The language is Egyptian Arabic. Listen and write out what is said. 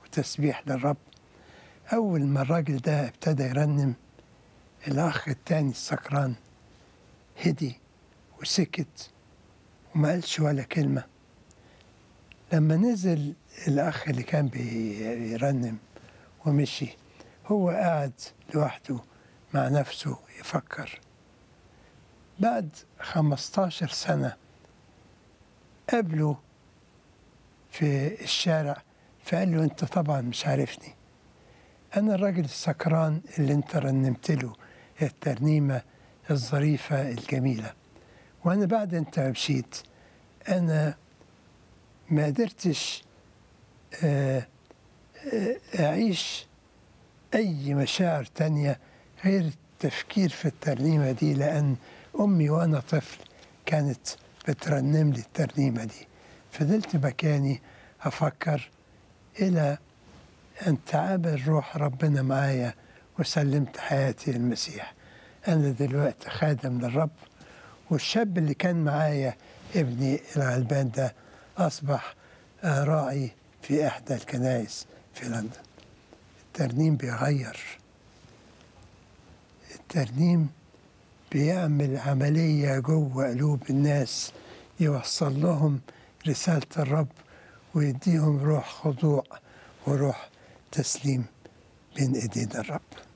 وتسبيح للرب أول ما الراجل ده ابتدى يرنم الأخ التاني السكران هدي وسكت وما قالش ولا كلمة لما نزل الأخ اللي كان بيرنم ومشي هو قاعد لوحده مع نفسه يفكر بعد 15 سنة قابله في الشارع فقال له انت طبعا مش عارفني انا الراجل السكران اللي انت رنمت له الترنيمة الظريفة الجميلة وانا بعد انت ما مشيت انا ما قدرتش آه، آه، اعيش اي مشاعر تانية غير التفكير في الترنيمة دي لان امي وانا طفل كانت بترنم لي الترنيمة دي فضلت مكاني أفكر إلى أن تعامل روح ربنا معايا وسلمت حياتي للمسيح أنا دلوقتي خادم للرب والشاب اللي كان معايا ابني الغلبان ده أصبح آه، راعي في إحدى الكنائس في لندن الترنيم بيغير الترنيم بيعمل عملية جوه قلوب الناس يوصل لهم رسالة الرب ويديهم روح خضوع وروح تسليم بين ايدين الرب